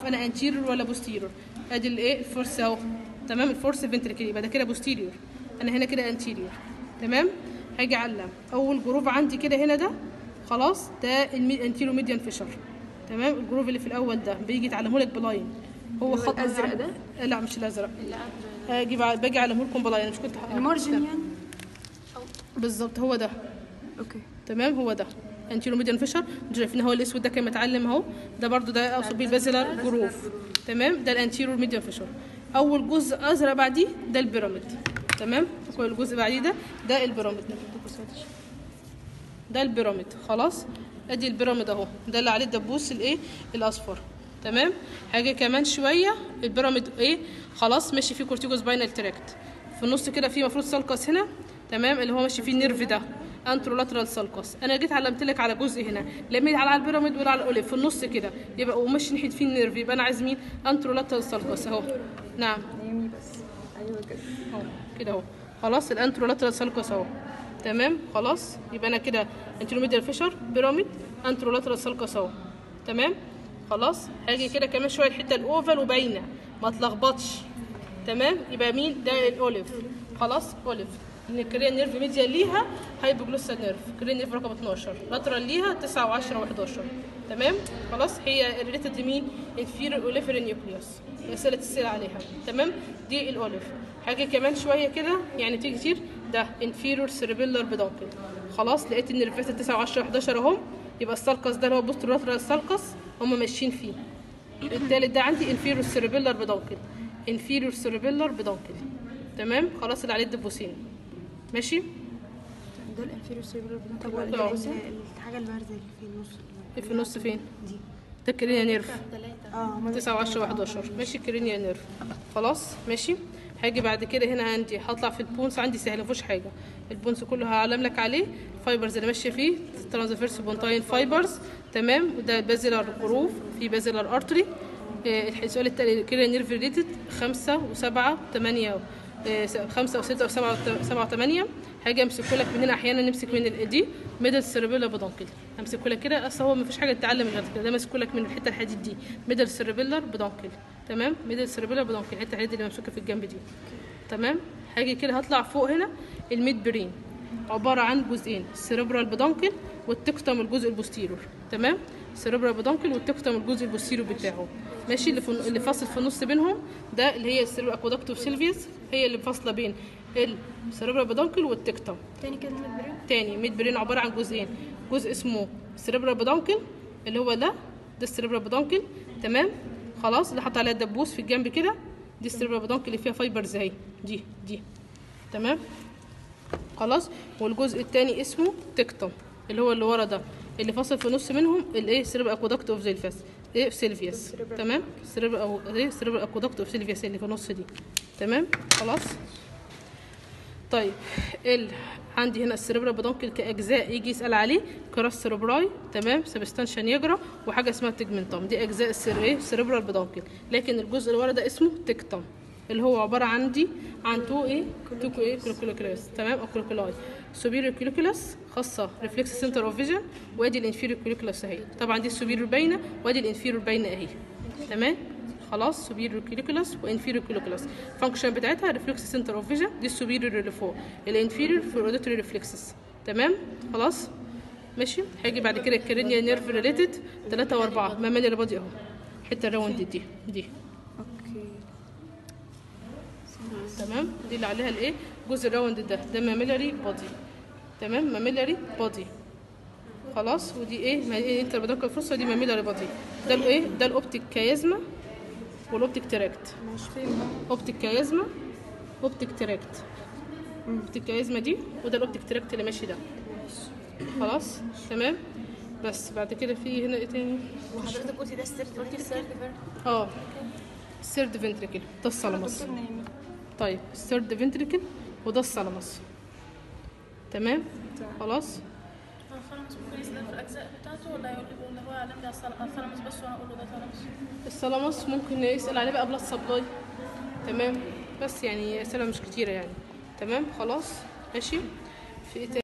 انا انتيريور ولا بوستيريور ادي الايه الفورس اهو تمام الفورس فنتريكل يبقى ده كده بوستيريور انا هنا كده انتيريور تمام هاجي اعلم اول جروف عندي كده هنا ده خلاص ده الانتيريو ميديان فيشر تمام الجروف اللي في الاول ده بيجي يتعلمه لك بلاين هو خط الأزرق ده؟ لا مش الازرق هاجي بع- باجي اعلمه لكم بلاين مش كنت المارجن يعني بالظبط هو ده اوكي تمام هو ده انتيرو ميديان فيشر انتوا شايفين هو الاسود ده كان متعلم اهو ده برضو ده اقصد بيه البازلر جروف تمام ده الانتيرو ميديان فيشر اول جزء ازرق بعديه ده البيراميد تمام اول جزء بعديه ده ده البيراميد ده البيراميد خلاص ادي البيراميد اهو ده اللي عليه الدبوس الايه الاصفر تمام حاجه كمان شويه البيراميد ايه خلاص ماشي فيه كورتيكوس باينال تراكت في النص كده في مفروض سالكس هنا تمام اللي هو ماشي فيه النيرف ده انترولاترال سالكس انا جيت علمت لك على جزء هنا لميت على البيراميد ولا على الاوليف في النص كده يبقى وماشي ناحيه فيه النيرف يبقى انا عايز مين انترولاترال سالكس اهو نعم يمي بس ايوه كده اهو كده اهو خلاص الانترولاترال سالكوس اهو تمام خلاص يبقى انا كده انتروميديال فيشر بيراميد انترولاترال سالكوس اهو تمام خلاص هاجي كده كمان شويه الحته الاوفال وباينه ما تلخبطش تمام يبقى مين ده الاوليف خلاص اوليف ان الكريا نيرف ميديا ليها هايبوجلوسال نيرف كريا نيرف رقم 12 لاترال ليها 9 و10 و11 تمام خلاص هي ريليتد لمين انفيريور اوليفر نيوكليوس اسئله تسال عليها تمام دي الاوليف حاجه كمان شويه كده يعني تيجي كتير ده انفيريور سيربيلر بدونكل خلاص لقيت ان الريفات 9 و10 و11 اهم يبقى السالكس ده اللي هو بوست لاترال سالكس هم ماشيين فيه التالت ده عندي انفيريور سيربيلر بدونكل انفيريور سيربيلر بدونكل تمام خلاص اللي عليه الدبوسين ماشي ده الانفيريور سيربرال طب آه. الحاجه البارزه اللي في النص في النص فين دي ده كرينيا نيرف اه ما 9 و10 و11 ماشي كرينيا نيرف خلاص ماشي هاجي بعد كده هنا عندي هطلع في البونس عندي سهل مفيهوش حاجه البونس كله هعلم لك عليه الفايبرز اللي ماشيه فيه ترانسفيرس بونتاين فايبرز تمام وده بازيلر جروف في بازيلر ارتري السؤال التاني كرينيا نيرف ريليتد 5 و7 و8 خمسة وستة وسبعة وت- سبعة وثمانية هاجي امسكه لك من هنا احيانا نمسك من ال- دي ميدل سيربيلا بدونكل امسكه لك كده اصل هو مفيش حاجه تتعلم غير كده ده ماسكه لك من الحته الحديد دي ميدل سيربيلر بدونكل تمام ميدل سيربيلر بدونكل الحته الحديد اللي ممسوكه في الجنب دي تمام هاجي كده هطلع فوق هنا الميد برين عباره عن جزئين السيربرال بدونكل والتكتم الجزء البوستيرور تمام السيربرال بدونكل والتكتم الجزء البوستيرور بتاعه ماشي اللي في اللي فاصل في النص بينهم ده اللي هي السيربرال اكوادكتوف سيلفيوس هي اللي فاصله بين السيربرال بدونكل والتكتم تاني كده المدبرين تاني ميد برين عباره عن جزئين جزء اسمه سيربرال بدونكل اللي هو ده ده السيربرال بدونكل تمام خلاص اللي حط عليها الدبوس في الجنب كده دي السيربرال بدونكل اللي فيها فايبرز اهي دي دي تمام خلاص والجزء التاني اسمه تكتم اللي هو اللي ورا ده اللي فاصل في النص منهم الايه سيربرال اكوادكت اوف سيلفيس ايه سيلفيس تمام سيربرال او ايه سيربرال اكوادكت اوف سيلفيس اللي في النص دي تمام خلاص طيب ال عندي هنا السيربرال بدونكل كاجزاء يجي يسال عليه كراس سيربراي تمام سبستانشا نيجرا وحاجه اسمها تجمنتوم دي اجزاء السير ايه سيربرال بدونكل لكن الجزء اللي ورا ده اسمه تكتم اللي هو عباره عندي عن تو ايه تو ايه كولوكولاس تمام او كولوكولاي سوبيريور كولوكولاس خاصه ريفلكس سنتر اوف فيجن وادي الانفيريور كولوكولاس اهي طبعا دي السوبيريور باينه وادي الانفيريور باينه اهي تمام خلاص سوبيريور كوليكولاس وانفيريور كوليكولاس الفانكشن بتاعتها ريفلكس سنتر اوف فيجن دي السوبيريور اللي فوق الانفيريور في الاوديتوري ريفلكسز تمام خلاص ماشي هيجي بعد كده الكرينيا نيرف ريليتد 3 و4 ماميلي بادي اهو الحته الراوند دي دي اوكي تمام دي اللي عليها الايه الجزء الراوند ده ده ماميلاري بادي تمام ماميلاري بادي خلاص ودي ايه ما ايه انت بدك الفرصه دي ماميلاري بادي ده الايه ده الاوبتيك كيازما والاوبتيك تراكت ماشي فين بقى اوبتيك كيازما اوبتيك تراكت اوبتيك كيازما دي وده الاوبتيك تراكت اللي ماشي ده خلاص تمام بس بعد كده في هنا ايه تاني وحضرتك قلتي ده السيرت قلتي السيرت اه السيرد فنتريكل ده الثالاموس طيب السيرد فنتريكل وده الثالاموس تمام خلاص الثالاموس ممكن يسأل في الأجزاء بتاعته ولا يقول ولا هو يعلم لي على الثال- على الثالاموس بس وأنا أقول له ده ثالاموس الثالاموس ممكن يسأل عليه بقى بلاد سبلاي تمام بس يعني أسئلة مش كتيرة يعني تمام خلاص ماشي في ايه تاني